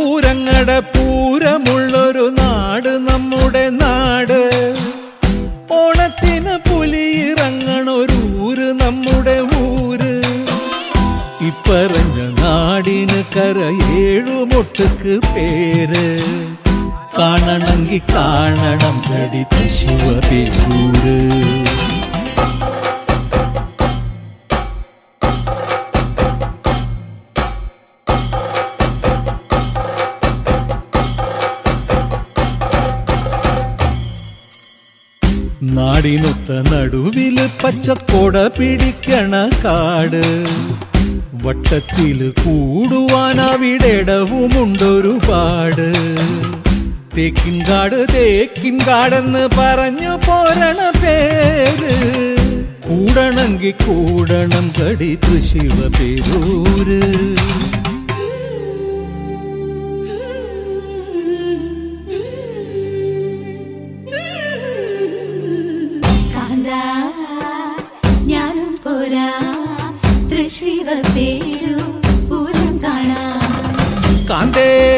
പൂരങ്ങട പൂരമുള്ളൊരു നാട് നമ്മുടെ നാട് ഓണത്തിന് പുലിയിറങ്ങണൊരൂര് നമ്മുടെ ഊര് ഇപ്പറഞ്ഞ നാടിന് കര ഏഴുമൊട്ടുക്ക് പേര് കാണണമെങ്കി കാണണം കടി ശിവപേരൂര് നാടിനൊത്ത നടുവില് പച്ചക്കൊട പിടിക്കണ കാട് വട്ടത്തില് കൂടുവാൻ അവിടെടവുമുണ്ടൊരുപാട് തേക്കിൻകാട് തേക്കിൻകാടെന്ന് പറഞ്ഞു പോരണ പേര് കൂടണമെങ്കിൽ കൂടണം കടി തൃശിവ പേരൂര് കാന്താ ഞാനും പോരാ തൃശിവ പേരു പൂരം കാണാം കാന്തേ